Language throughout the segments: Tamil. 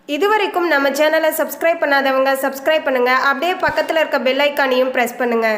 இதுவரைக்கும் நம்ம சேனலை சப்ஸ்கிரைப் பண்ணாதவங்க சப்ஸ்கிரைப் பண்ணுங்க அப்படியே பக்கத்தில் இருக்க பெல் ஐக்கானையும் ப்ரெஸ் பண்ணுங்க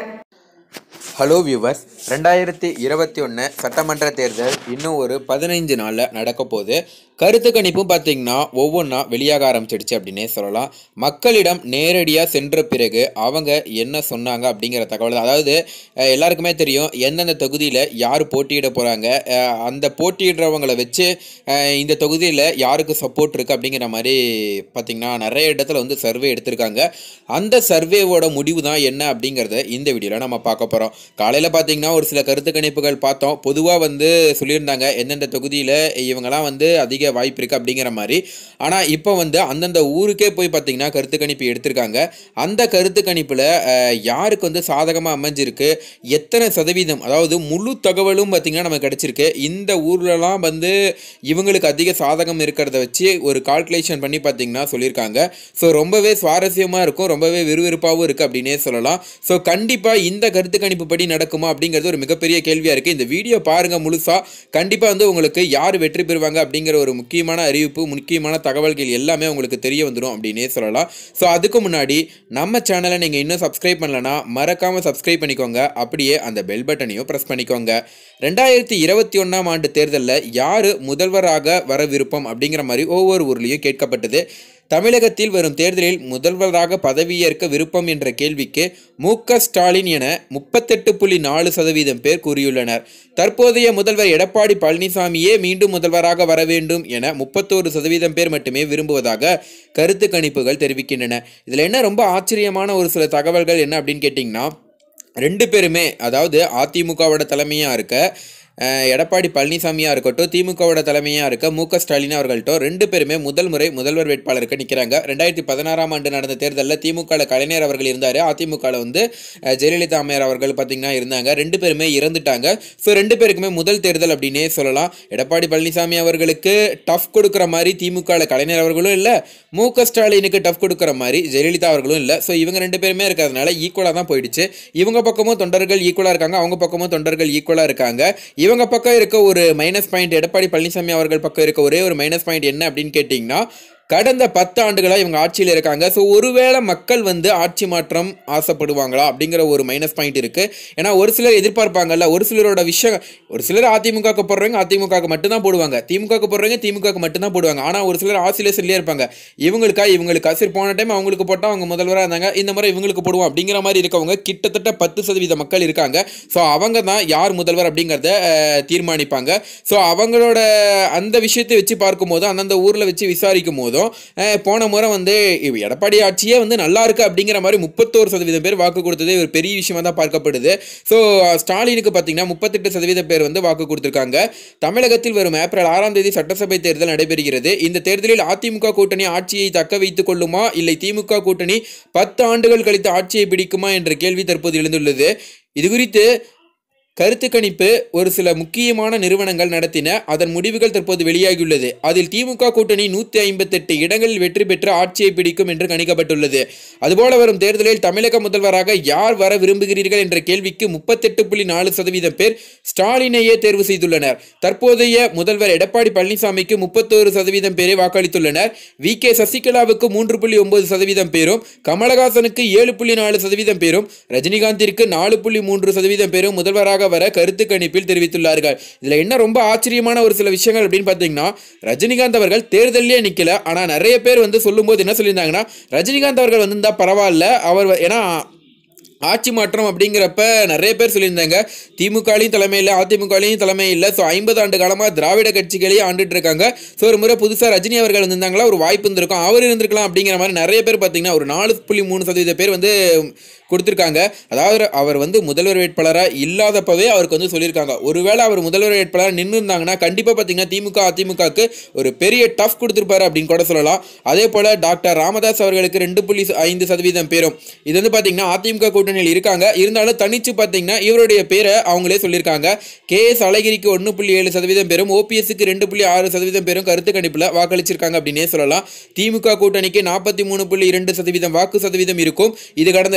ஹலோ வியூவர்ஸ் ரெண்டாயிரத்தி இருபத்தி ஒன்று சட்டமன்ற தேர்தல் இன்னும் ஒரு பதினைஞ்சு நாளில் நடக்க போகுது கருத்து கணிப்பும் பார்த்தீங்கன்னா ஒவ்வொன்றா வெளியாக ஆரம்பிச்சிடுச்சு அப்படின்னே சொல்லலாம் மக்களிடம் நேரடியாக சென்ற பிறகு அவங்க என்ன சொன்னாங்க அப்படிங்கிற தகவல் தான். அதாவது அஹ், எல்லாருக்குமே தெரியும் எந்தெந்த தொகுதியில் யார் போட்டியிட போகிறாங்க அந்த போட்டியிடுறவங்களை வச்சு அஹ், இந்த தொகுதியில் யாருக்கு சப்போர்ட் இருக்குது அப்படிங்கிற மாதிரி பார்த்திங்கன்னா நிறைய இடத்துல வந்து சர்வே எடுத்திருக்காங்க அந்த சர்வேவோட முடிவு தான் என்ன அப்படிங்கிறத இந்த வீடியோவில் நம்ம பார்க்க போகிறோம் காலையில் பார்த்தீங்கன்னா ஒரு சில கருத்து கணிப்புகள் பார்த்தோம் பொதுவாக வந்து சொல்லியிருந்தாங்க எந்தெந்த தொகுதியில் இவங்கெல்லாம் வந்து அதிக வாய்ப்பு இருக்குது அப்படிங்கிற மாதிரி ஆனால் இப்போ வந்து அந்தந்த ஊருக்கே போய் பார்த்தீங்கன்னா கருத்து கணிப்பு எடுத்திருக்காங்க அந்த கருத்து கணிப்பில் யாருக்கு வந்து சாதகமாக அமைஞ்சிருக்கு எத்தனை சதவீதம் அதாவது முழு தகவலும் பார்த்தீங்கன்னா நமக்கு கிடச்சிருக்கு இந்த ஊர்லலாம் வந்து இவங்களுக்கு அதிக சாதகம் இருக்கிறத வச்சு ஒரு கால்குலேஷன் பண்ணி பார்த்தீங்கன்னா சொல்லியிருக்காங்க ஸோ ரொம்பவே சுவாரஸ்யமாக இருக்கும் ரொம்பவே விறுவிறுப்பாகவும் இருக்குது அப்படின்னே சொல்லலாம் ஸோ கண்டிப்பாக இந்த கருத்து கணிப்பு படி நடக்குமா அப்படிங்கிறது ஒரு மிகப்பெரிய கேள்வியாக இருக்குது இந்த வீடியோ பாருங்கள் முழுசாக கண்டிப்பாக வந்து உங்களுக்கு யார் வெற்றி பெறுவாங்க அப்படிங்கிற ஒரு முக்கியமான அறிவிப்பு முக்கியமான தகவல்கள் எல்லாமே உங்களுக்கு தெரிய வந்துடும் அப்படின்னே சொல்லலாம் ஸோ அதுக்கு முன்னாடி நம்ம சேனலை நீங்கள் இன்னும் சப்ஸ்கிரைப் பண்ணலனா மறக்காமல் சப்ஸ்கிரைப் பண்ணிக்கோங்க அப்படியே அந்த பெல் பட்டனையும் ப்ரெஸ் பண்ணிக்கோங்க ரெண்டாயிரத்தி இருபத்தி ஒன்றாம் ஆண்டு தேர்தலில் யார் முதல்வராக வர விருப்பம் அப்படிங்கிற மாதிரி ஒவ்வொரு ஊர்லேயும் கேட்கப்பட்டது தமிழகத்தில் வரும் தேர்தலில் முதல்வராக பதவியேற்க விருப்பம் என்ற கேள்விக்கு மு க ஸ்டாலின் என முப்பத்தெட்டு புள்ளி நாலு சதவீதம் பேர் கூறியுள்ளனர் தற்போதைய முதல்வர் எடப்பாடி பழனிசாமியே மீண்டும் முதல்வராக வர வேண்டும் என முப்பத்தோரு சதவீதம் பேர் மட்டுமே விரும்புவதாக கருத்து கணிப்புகள் தெரிவிக்கின்றன இதில் என்ன ரொம்ப ஆச்சரியமான ஒரு சில தகவல்கள் என்ன அப்படின்னு கேட்டிங்கன்னா ரெண்டு பேருமே அதாவது அதிமுகவோட தலைமையாக இருக்க அஹ், எடப்பாடி பழனிசாமியாக இருக்கட்டும் திமுகவோட தலைமையாக இருக்க மு க ஸ்டாலின் அவர்கள்ட்டும் ரெண்டு பேருமே முதல் முறை முதல்வர் வேட்பாளருக்கு நிற்கிறாங்க ரெண்டாயிரத்தி பதினாறாம் ஆண்டு நடந்த தேர்தலில் திமுகவில் கலைஞர் அவர்கள் இருந்தார் அதிமுகவில் வந்து அஹ், ஜெயலலிதா அம்மையார் அவர்கள் பார்த்திங்கன்னா இருந்தாங்க ரெண்டு பேருமே இறந்துட்டாங்க ஸோ ரெண்டு பேருக்குமே முதல் தேர்தல் அப்படின்னே சொல்லலாம் எடப்பாடி பழனிசாமி அவர்களுக்கு டஃப் கொடுக்குற மாதிரி திமுகவில் கலைஞர் அவர்களும் இல்லை மு க ஸ்டாலினுக்கு டஃப் கொடுக்குற மாதிரி ஜெயலலிதா அவர்களும் இல்லை ஸோ இவங்க ரெண்டு பேருமே இருக்கிறதுனால ஈக்குவலாக தான் போயிடுச்சு இவங்க பக்கமும் தொண்டர்கள் ஈக்குவலாக இருக்காங்க அவங்க பக்கமும் தொண்டர்கள் ஈக்குவலாக இருக்காங்க இவங்க பக்கம் இருக்க ஒரு மைனஸ் பாயிண்ட் எடப்பாடி பழனிசாமி அவர்கள் பக்கம் இருக்க ஒரே ஒரு மைனஸ் பாயிண்ட் என்ன அப்படின்னு கேட்டிங்கன்னா கடந்த பத்து ஆண்டுகளாக இவங்க ஆட்சியில் இருக்காங்க ஸோ ஒருவேளை மக்கள் வந்து ஆட்சி மாற்றம் ஆசைப்படுவாங்களா அப்படிங்கிற ஒரு மைனஸ் பாயிண்ட் இருக்குது ஏன்னா ஒரு சிலர் எதிர்பார்ப்பாங்கல்ல ஒரு சிலரோட விஷயம் ஒரு சிலர் அதிமுகவுக்கு போடுறவங்க அதிமுகவுக்கு மட்டும்தான் போடுவாங்க திமுகவுக்கு போடுறவங்க திமுகவுக்கு மட்டும்தான் போடுவாங்க ஆனால் ஒரு சிலர் ஆசிரியர் சொல்லியே இருப்பாங்க இவங்களுக்கா இவங்களுக்கா சரி போன டைம் அவங்களுக்கு போட்டால் அவங்க முதல்வராக இருந்தாங்க இந்த முறை இவங்களுக்கு போடுவோம் அப்படிங்கிற மாதிரி இருக்கவங்க கிட்டத்தட்ட பத்து சதவீத மக்கள் இருக்காங்க ஸோ அவங்க தான் யார் முதல்வர் அப்படிங்கிறத அஹ், தீர்மானிப்பாங்க ஸோ அவங்களோட அந்த விஷயத்தை வச்சு பார்க்கும்போதும் அந்தந்த ஊரில் வச்சு விசாரிக்கும் போதும் அஹ், போன முறை வந்து இவ் எடப்பாடி ஆட்சியே வந்து நல்லா இருக்கு அப்படிங்கிற மாதிரி முப்பத்தோரு சதவீதம் பேர் வாக்கு கொடுத்தது ஒரு பெரிய விஷயமா தான் பார்க்கப்படுது ஸோ ஸ்டாலினுக்கு பார்த்தீங்கன்னா முப்பத்தெட்டு சதவீத பேர் வந்து வாக்கு கொடுத்துருக்காங்க தமிழகத்தில் வரும் ஏப்ரல் ஆறாம் தேதி சட்டசபை தேர்தல் நடைபெறுகிறது இந்த தேர்தலில் அதிமுக கூட்டணி ஆட்சியை தக்க வைத்துக் கொள்ளுமா இல்லை திமுக கூட்டணி பத்து ஆண்டுகள் கழித்து ஆட்சியை பிடிக்குமா என்ற கேள்வி தற்போது எழுந்துள்ளது இது குறித்து கருத்து கணிப்பு ஒரு சில முக்கியமான நிறுவனங்கள் நடத்தின அதன் முடிவுகள் தற்போது வெளியாகியுள்ளது அதில் திமுக கூட்டணி நூற்றி ஐம்பத்தெட்டு இடங்களில் வெற்றி பெற்று ஆட்சியை பிடிக்கும் என்று கணிக்கப்பட்டுள்ளது அதுபோல வரும் தேர்தலில் தமிழக முதல்வராக யார் வர விரும்புகிறீர்கள் என்ற கேள்விக்கு முப்பத்தெட்டு புள்ளி நாலு சதவீதம் பேர் ஸ்டாலினையே தேர்வு செய்துள்ளனர் தற்போதைய முதல்வர் எடப்பாடி பழனிசாமிக்கு முப்பத்தோரு சதவீதம் பேரை வாக்களித்துள்ளனர் வி கே சசிகலாவுக்கு மூன்று புள்ளி ஒன்பது சதவீதம் பேரும் கமலஹாசனுக்கு ஏழு புள்ளி நாலு சதவீதம் பேரும் ரஜினிகாந்திற்கு நாலு புள்ளி மூன்று சதவீதம் பேரும் முதல்வராக வர கருத்து கணிப்பில் தெரிவித்துள்ளார்கள் இதுல என்ன ரொம்ப ஆச்சரியமான ஒரு சில விஷயங்கள் அப்படின்னு பார்த்தீங்கன்னா ரஜினிகாந்த் அவர்கள் தேர்தலே நிக்கல ஆனா நிறைய பேர் வந்து சொல்லும்போது என்ன சொல்லியிருந்தாங்கன்னா ரஜினிகாந்த் அவர்கள் வந்திருந்தா பரவாயில்ல அவர் வ- ஏன்னா ஆட்சி மாற்றம் அப்படிங்கிறப்ப நிறைய பேர் சொல்லியிருந்தாங்க திமுகலையும் தலைமை இல்லை அதிமுகலையும் தலைமை இல்லை ஸோ ஐம்பது ஆண்டு காலமாக திராவிட கட்சிகளே ஆண்டுட்டு இருக்காங்க ஸோ ஒரு முறை புதுசாக ரஜினி அவர்கள் வந்திருந்தாங்களா ஒரு வாய்ப்பு இருந்திருக்கும் அவர் இருந்திருக்கலாம் அப்படிங்கிற மாதிரி நிறைய பேர் பார்த்தீங்கன்னா ஒரு நாலு புள்ளி மூணு சதவீத பேர் வந்து கொடுத்துருக்காங்க அதாவது அவர் வந்து முதல்வர் வேட்பாளராக இல்லாதப்பவே அவருக்கு வந்து சொல்லியிருக்காங்க ஒருவேளை அவர் முதல்வர் வேட்பாளராக நின்று இருந்தாங்கன்னா கண்டிப்பாக பார்த்தீங்கன்னா திமுக அதிமுகவுக்கு ஒரு பெரிய டஃப் கொடுத்துருப்பாரு அப்படின்னு கூட சொல்லலாம் அதே போல் டாக்டர் ராமதாஸ் அவர்களுக்கு ரெண்டு புள்ளி ஐந்து சதவீதம் பேரும் இது வந்து பார்த்தீங்கன்னா அதிமுக கூட்டணியில் இருக்காங்க இருந்தாலும் தனிச்சு பார்த்தீங்கன்னா இவருடைய பேரை அவங்களே சொல்லியிருக்காங்க கே எஸ் அழகிரிக்கு ஒன்று புள்ளி ஏழு சதவீதம் பேரும் ஓபிஎஸ்க்கு ரெண்டு புள்ளி ஆறு சதவீதம் பேரும் கருத்து கணிப்பில் வாக்களிச்சிருக்காங்க அப்படின்னே சொல்லலாம் திமுக கூட்டணிக்கு நாற்பத்தி மூணு புள்ளி இரண்டு சதவீதம் வாக்கு சதவீதம் இருக்கும் இது கடந்த ரெண்டாயிரத்தி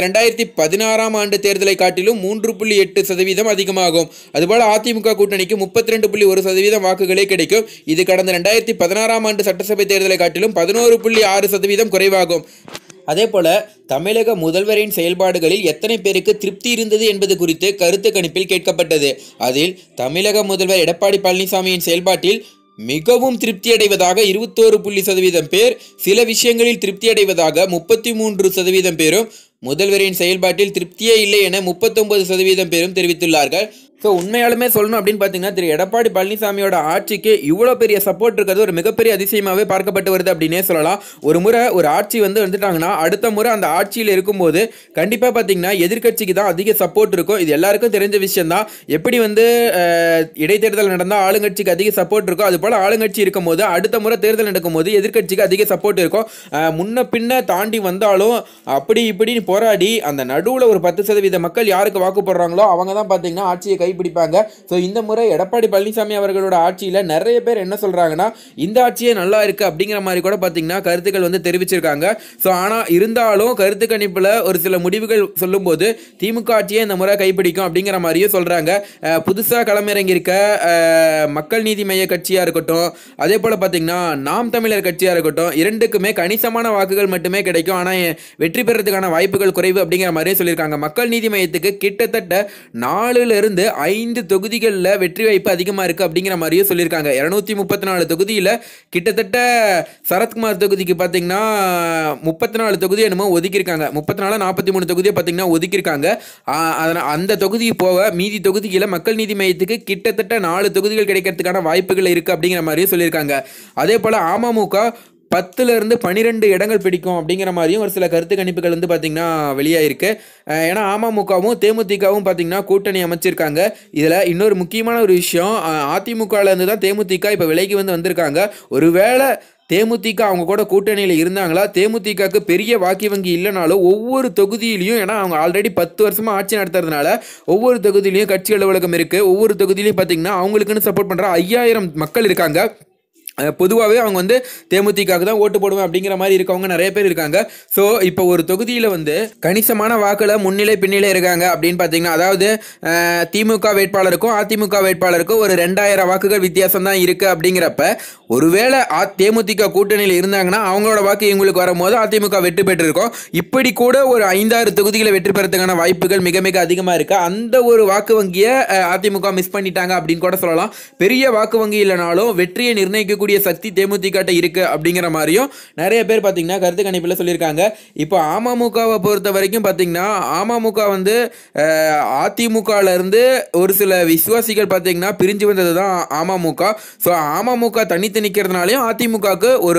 பதினாறாம் ஆண்டு தேர்தலை காட்டிலும் மூன்று புள்ளி எட்டு சதவீதம் அதிகமாகும் அதுபோல அதிமுக கூட்டணிக்கு முப்பத்தி ரெண்டு புள்ளி ஒரு சதவீதம் வாக்குகளே கிடைக்கும் இது கடந்த ரெண்டாயிரத்தி பதினாறாம் ஆண்டு சட்டசபை தேர்தலை காட்டிலும் பதினோரு புள்ளி ஆறு சதவீதம் குறைவாகும் அதே போல தமிழக முதல்வரின் செயல்பாடுகளில் எத்தனை பேருக்கு திருப்தி இருந்தது என்பது குறித்து கருத்து கணிப்பில் கேட்கப்பட்டது அதில் தமிழக முதல்வர் எடப்பாடி பழனிசாமியின் செயல்பாட்டில் மிகவும் திருப்தி அடைவதாக இருபத்தோரு புள்ளி சதவீதம் பேர் சில விஷயங்களில் திருப்தி அடைவதாக முப்பத்தி மூன்று சதவீதம் பேரும் முதல்வரின் செயல்பாட்டில் திருப்தியே இல்லை என முப்பத்தொன்பது சதவீதம் பேரும் தெரிவித்துள்ளார்கள் ஸோ உண்மையாலுமே சொல்லணும் அப்படின்னு பார்த்தீங்கன்னா திரு எடப்பாடி பழனிசாமியோட ஆட்சிக்கு இவ்வளோ பெரிய சப்போர்ட் இருக்கிறது ஒரு மிகப்பெரிய அதிசயமாகவே பார்க்கப்பட்டு வருது அப்படின்னே சொல்லலாம் ஒரு முறை ஒரு ஆட்சி வந்து வந்துட்டாங்கன்னா அடுத்த முறை அந்த ஆட்சியில் இருக்கும்போது கண்டிப்பாக பார்த்தீங்கன்னா எதிர்க்கட்சிக்கு தான் அதிக சப்போர்ட் இருக்கும் இது எல்லாருக்கும் தெரிஞ்ச விஷயம் தான் எப்படி வந்து அஹ், இடைத்தேர்தல் நடந்தால் ஆளுங்கட்சிக்கு அதிக சப்போர்ட் இருக்கும் அது போல் ஆளுங்கட்சி இருக்கும்போது அடுத்த முறை தேர்தல் நடக்கும்போது எதிர்க்கட்சிக்கு அதிக சப்போர்ட் இருக்கும் அஹ், முன்ன பின்ன தாண்டி வந்தாலும் அப்படி இப்படின்னு போராடி அந்த நடுவில் ஒரு பத்து சதவீத மக்கள் யாருக்கு வாக்கு போடுறாங்களோ அவங்க தான் பார்த்தீங்கன்னா ஆட்சியை கைப்பிடிப்பாங்க ஸோ இந்த முறை எடப்பாடி பழனிசாமி அவர்களோட ஆட்சியில் நிறைய பேர் என்ன சொல்கிறாங்கன்னா இந்த ஆட்சியே நல்லா இருக்கு அப்படிங்கிற மாதிரி கூட பார்த்தீங்கன்னா கருத்துக்கள் வந்து தெரிவிச்சிருக்காங்க ஸோ ஆனால் இருந்தாலும் கருத்து கணிப்பில் ஒரு சில முடிவுகள் சொல்லும்போது திமுக ஆட்சியே இந்த முறை கைப்பிடிக்கும் அப்படிங்கிற மாதிரியும் சொல்கிறாங்க புதுசாக களமிறங்கியிருக்க அஹ், மக்கள் நீதி மைய கட்சியாக இருக்கட்டும் அதே போல் பார்த்தீங்கன்னா நாம் தமிழர் கட்சியாக இருக்கட்டும் இரண்டுக்குமே கணிசமான வாக்குகள் மட்டுமே கிடைக்கும் ஆனால் வெற்றி பெறதுக்கான வாய்ப்புகள் குறைவு அப்படிங்கிற மாதிரியே சொல்லியிருக்காங்க மக்கள் நீதி மையத்துக்கு கிட்டத்தட்ட நாலுல இருந்து ஐந்து தொகுதிகளில் வெற்றி வாய்ப்பு அதிகமாக இருக்குது அப்படிங்கிற மாதிரியும் சொல்லியிருக்காங்க இரநூத்தி முப்பத்தி நாலு தொகுதியில் கிட்டத்தட்ட சரத்குமார் தொகுதிக்கு பார்த்தீங்கன்னா முப்பத்தி நாலு தொகுதி என்னமோ ஒதுக்கியிருக்காங்க முப்பத்தி நாலு நாற்பத்தி மூணு தொகுதியை பார்த்தீங்கன்னா ஒதுக்கியிருக்காங்க அதனால் அந்த தொகுதிக்கு போக மீதி தொகுதியில் மக்கள் நீதி மையத்துக்கு கிட்டத்தட்ட நாலு தொகுதிகள் கிடைக்கிறதுக்கான வாய்ப்புகள் இருக்குது அப்படிங்கிற மாதிரியும் சொல்லியிருக்காங்க அதே போல் அமமுக பத்துல இருந்து பன்னிரெண்டு இடங்கள் பிடிக்கும் அப்படிங்கிற மாதிரியும் ஒரு சில கருத்து கணிப்புகள் வந்து பார்த்தீங்கன்னா வெளியாயிருக்கு அஹ் ஏன்னா அமமுகவும் தேமுதிகவும் பார்த்தீங்கன்னா கூட்டணி அமைச்சிருக்காங்க இதில் இன்னொரு முக்கியமான ஒரு விஷயம் அஹ் அதிமுகல இருந்து தான் தேமுதிக இப்போ விலைக்கு வந்து வந்திருக்காங்க ஒருவேளை தேமுதிக அவங்க கூட கூட்டணியில் இருந்தாங்களா தேமுதிகக்கு பெரிய வாக்கு வங்கி இல்லைனாலும் ஒவ்வொரு தொகுதியிலையும் ஏன்னா அவங்க ஆல்ரெடி பத்து வருஷமாக ஆட்சி நடத்துறதுனால ஒவ்வொரு தொகுதியிலையும் கட்சி அலுவலகம் இருக்குது ஒவ்வொரு தொகுதியிலையும் பார்த்தீங்கன்னா அவங்களுக்குன்னு சப்போர்ட் பண்ணுற ஐயாயிரம் மக்கள் இருக்காங்க பொதுவாகவே அவங்க வந்து தேமுதிகவுக்கு தான் ஓட்டு போடுவேன் அப்படிங்கிற மாதிரி இருக்கவங்க நிறைய பேர் இருக்காங்க ஸோ இப்போ ஒரு தொகுதியில் வந்து கணிசமான வாக்கில் முன்னிலை பின்னிலை இருக்காங்க அப்படின்னு பார்த்தீங்கன்னா அதாவது அஹ், திமுக வேட்பாளருக்கும் அதிமுக வேட்பாளருக்கும் ஒரு ரெண்டாயிரம் வாக்குகள் வித்தியாசம் தான் இருக்குது அப்படிங்கிறப்ப ஒருவேளை அ தேமுதிக கூட்டணியில் இருந்தாங்கன்னா அவங்களோட வாக்கு இவங்களுக்கு வரும்போது அதிமுக வெற்றி பெற்றிருக்கும் இப்படி கூட ஒரு ஐந்தாறு தொகுதிகளை வெற்றி பெறதுக்கான வாய்ப்புகள் மிக மிக அதிகமாக இருக்குது அந்த ஒரு வாக்கு வங்கியை அஹ், அதிமுக மிஸ் பண்ணிட்டாங்க அப்படின்னு கூட சொல்லலாம் பெரிய வாக்கு வங்கி இல்லைனாலும் வெற்றியை நிர்ணயிக்கக்கூடிய சக்தி தேமுதிக இருக்கு அப்படிங்கிற மாதிரியும் நிறைய பேர் பார்த்தீங்கன்னா கருத்து கணிப்பில் சொல்லியிருக்காங்க இப்போ அமமுகவை பொறுத்த வரைக்கும் பார்த்தீங்கன்னா அமமுக வந்து அஹ், அதிமுகல இருந்து ஒரு சில விசுவாசிகள் பார்த்தீங்கன்னா பிரிஞ்சு வந்தது தான் அமமுக ஸோ அமமுக தனித்து நிற்கிறதுனாலையும் அதிமுகவுக்கு ஒரு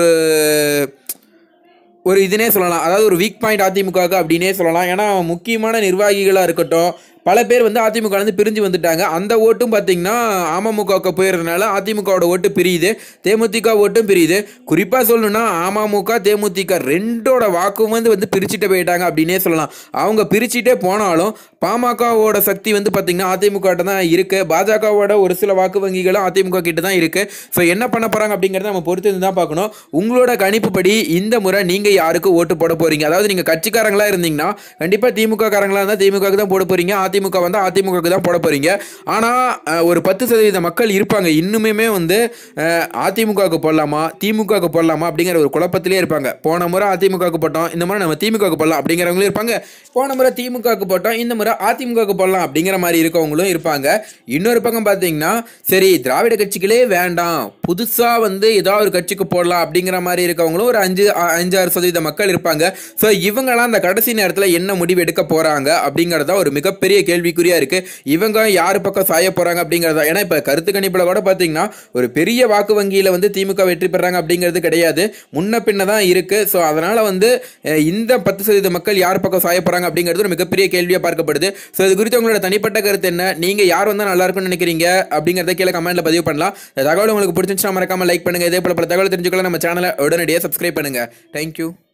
ஒரு இதுனே சொல்லலாம் அதாவது ஒரு வீக் பாயிண்ட் அதிமுகவுக்கு அப்படின்னே சொல்லலாம் ஏன்னா முக்கியமான நிர்வாகிகளாக இருக்கட்டும் பல பேர் வந்து அதிமுக இருந்து பிரிஞ்சு வந்துட்டாங்க அந்த ஓட்டும் பார்த்தீங்கன்னா அமமுகவுக்கு போயிருந்தனால அதிமுகவோட ஓட்டு பிரியுது தேமுதிக ஓட்டும் பிரியுது குறிப்பாக சொல்லணும்னா அமமுக தேமுதிக ரெண்டோட வாக்கும் வந்து வந்து பிரிச்சுட்டு போயிட்டாங்க அப்படின்னே சொல்லலாம் அவங்க பிரிச்சுட்டே போனாலும் பாமகவோட சக்தி வந்து பார்த்தீங்கன்னா அதிமுக கிட்ட தான் இருக்குது பாஜகவோட ஒரு சில வாக்கு வங்கிகளும் அதிமுக கிட்ட தான் இருக்குது ஸோ என்ன பண்ண போகிறாங்க அப்படிங்கிறத நம்ம பொறுத்து இருந்து தான் பார்க்கணும் உங்களோட கணிப்புப்படி இந்த முறை நீங்கள் யாருக்கு ஓட்டு போட போகிறீங்க அதாவது நீங்கள் கட்சிக்காரங்களா இருந்தீங்கன்னா கண்டிப்பாக திமுக காரங்களா இருந்தால் திமுகவுக்கு தான் போட போகிறீங்க அதிமுக வந்தால் அதிமுகவுக்கு தான் போட போகிறீங்க ஆனால் ஒரு பத்து சதவீத மக்கள் இருப்பாங்க இன்னுமே வந்து அஹ், அதிமுகவுக்கு போடலாமா திமுகவுக்கு போடலாமா அப்படிங்கிற ஒரு குழப்பத்திலே இருப்பாங்க போன முறை அதிமுகவுக்கு போட்டோம் இந்த முறை நம்ம திமுகவுக்கு போடலாம் அப்படிங்கிறவங்களும் இருப்பாங்க போன முறை திமுகவுக்கு போட்டோம் இந்த முறை அதிமுகவுக்கு போடலாம் அப்படிங்கிற மாதிரி இருக்கவங்களும் இருப்பாங்க இன்னொரு பக்கம் பார்த்தீங்கன்னா சரி திராவிட கட்சிகளே வேண்டாம் புதுசாக வந்து ஏதாவது ஒரு கட்சிக்கு போடலாம் அப்படிங்கிற மாதிரி இருக்கவங்களும் ஒரு அஞ்சு அ- அஞ்சாறு சதவீத மக்கள் இருப்பாங்க ஸோ இவங்கெல்லாம் அந்த கடைசி நேரத்தில் என்ன முடிவு எடுக்க போகிறாங்க அப்படிங்கிறதா ஒரு மிகப்பெரிய கேள்விக்குறியாக இருக்குது இவங்க யார் பக்கம் சாய போகிறாங்க அப்படிங்கிறதா ஏன்னா இப்போ கருத்து கணிப்பில் கூட பார்த்தீங்கன்னா ஒரு பெரிய வாக்கு வங்கியில் வந்து திமுக வெற்றி பெறாங்க அப்படிங்கிறது கிடையாது முன்ன பின்ன தான் இருக்குது ஸோ அதனால் வந்து அஹ், இந்த பத்து சதவீத மக்கள் யார் பக்கம் சாய போகிறாங்க அப்படிங்கிறது ஒரு மிகப்பெரிய கேள்வியாக பார்க்கப்படுது ஸோ இது குறித்து உங்களோட தனிப்பட்ட கருத்து என்ன நீங்கள் யார் வந்தால் நல்லா இருக்கும்னு நினைக்கிறீங்க அப்படிங்கிறத கீழே கமெண்ட்டில் பதிவு பண்ணலாம் இந்த தகவல் உங்களுக்கு பிடிச்சிருந்துச்சுன்னா மறக்காம லைக் பண்ணுங்கள் இதே போல பல தகவல் தெரிஞ்சுக்கலாம் நம்ம சேனலை உடனடியாக சப்ஸ்கிரைப் பண்ணுங்கள் தேங்க்யூ